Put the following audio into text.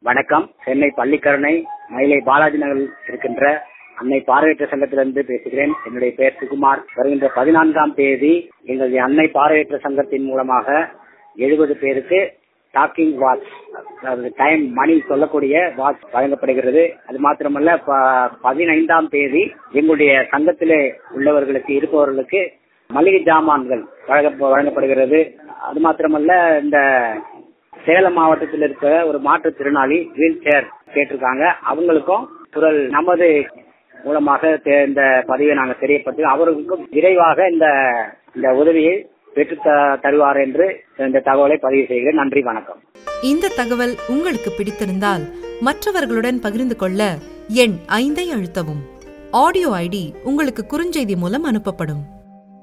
வணக்கம் சென்னை பள்ளிக்கரணை மயிலை பாலாஜி நகரில் இருக்கின்ற அன்னை பார்வையற்ற சங்கத்திலிருந்து பேசுகிறேன் என்னுடைய பெயர் சுகுமார் வருகின்ற பதினான்காம் தேதி எங்களுடைய அன்னை பார்வையற்ற சங்கத்தின் மூலமாக எழுபது பேருக்கு டாக்கிங் வாட்ச் அதாவது டைம் மணி சொல்லக்கூடிய வாட்ச் வழங்கப்படுகிறது அது மாத்திரமல்ல ப- பதினைந்தாம் தேதி எங்களுடைய சங்கத்திலே உள்ளவர்களுக்கு இருப்பவர்களுக்கு மளிகை ஜாமான்கள் வழங்க வழங்கப்படுகிறது அது மாத்திரமல்ல இந்த சேலம் மாவட்டத்தில் இருக்கிற ஒரு மாற்றுத்திறனாளி வீல் சேர் கேட்டிருக்காங்க அவங்களுக்கும் குரல் நமது மூலமாக தே- இந்த பதிவை நாங்க தெரியப்படுத்தி அவர்களுக்கும் விரைவாக இந்த இந்த உதவியை பெற்று த- தருவார் என்று இந்த தகவலை பதிவு செய்கிறேன் நன்றி வணக்கம் இந்த தகவல் உங்களுக்கு பிடித்திருந்தால் மற்றவர்களுடன் பகிர்ந்து கொள்ள எண் ஐந்தை அழுத்தவும் ஆடியோ ஐடி உங்களுக்கு குறுஞ்செய்தி மூலம் அனுப்பப்படும்